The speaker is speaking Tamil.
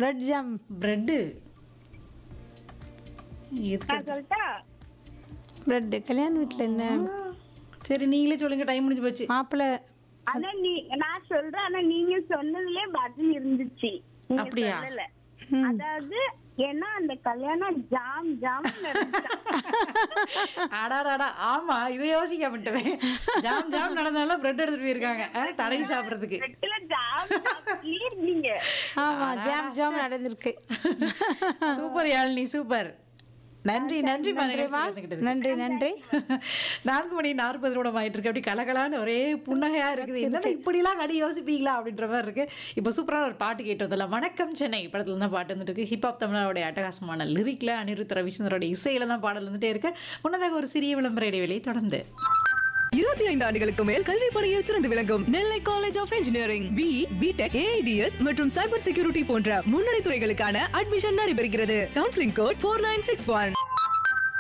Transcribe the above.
பிரெட் ஜாம் பிரெட்டு எதுக்கு நான் சொல்லிட்டா பிரெட் கல்யாண வீட்டில் என்ன சரி நீங்களே சொல்லுங்க டைம் முடிஞ்சு போச்சு மாப்பிள்ளை ஆனா நீ நான் சொல்றேன் ஆனா நீங்க சொன்னதுலயே பதில் இருந்துச்சு நீங்க அப்படியா? சொல்லல அதாவது ஏன்னா அந்த கல்யாணம் ஜாம் ஜாம் அடாடாடா ஆமா இதை யோசிக்க மாட்டேன் ஜாம் ஜாம் நடந்தாலும் பிரெட் எடுத்துட்டு போயிருக்காங்க ஆ, தடவி சாப்பிடுறதுக்கு ஜாம் ஜாம் நீங்க ஆமா ஜாம் ஜாம் நடந்திருக்கு சூப்பர் யாழினி சூப்பர் நன்றி நன்றி நன்றிம்மா. நன்றி நன்றி நான்கு மணி நாற்பது நிமிடம் ஆயிட்டு இருக்கு அப்படி கலகலான்னு ஒரே புன்னகையா இருக்குது என்னடா இப்படிலாம் கடி யோசிப்பீங்களா அப்படின்ற மாதிரி இருக்கு இப்போ சூப்பரான ஒரு பாட்டு கேட்டு வந்தலாம் வணக்கம் சென்னை படத்துல தான் பாட்டு வந்துட்டு இருக்கு ஹிப்ஹாப் தமிழோடைய அட்டகாசமான லிரிக்ல அனிருத் ரவிச்சந்திரோட இசையில தான் பாடல் வந்துட்டே இருக்கு முன்னதாக ஒரு சிறிய விளம்பர இடைவெளி தொடர்ந்து இருபத்தி ஐந்து ஆண்டுகளுக்கு மேல் கல்வி பணியில் சிறந்து விளங்கும் Nellai college of engineering B B Tech AIDS மற்றும் சைபர் செக்யூரிட்டி போன்ற முன்னணி துறைகளுக்கான அட்மிஷன் நடைபெறுகிறது counselling code four nine six one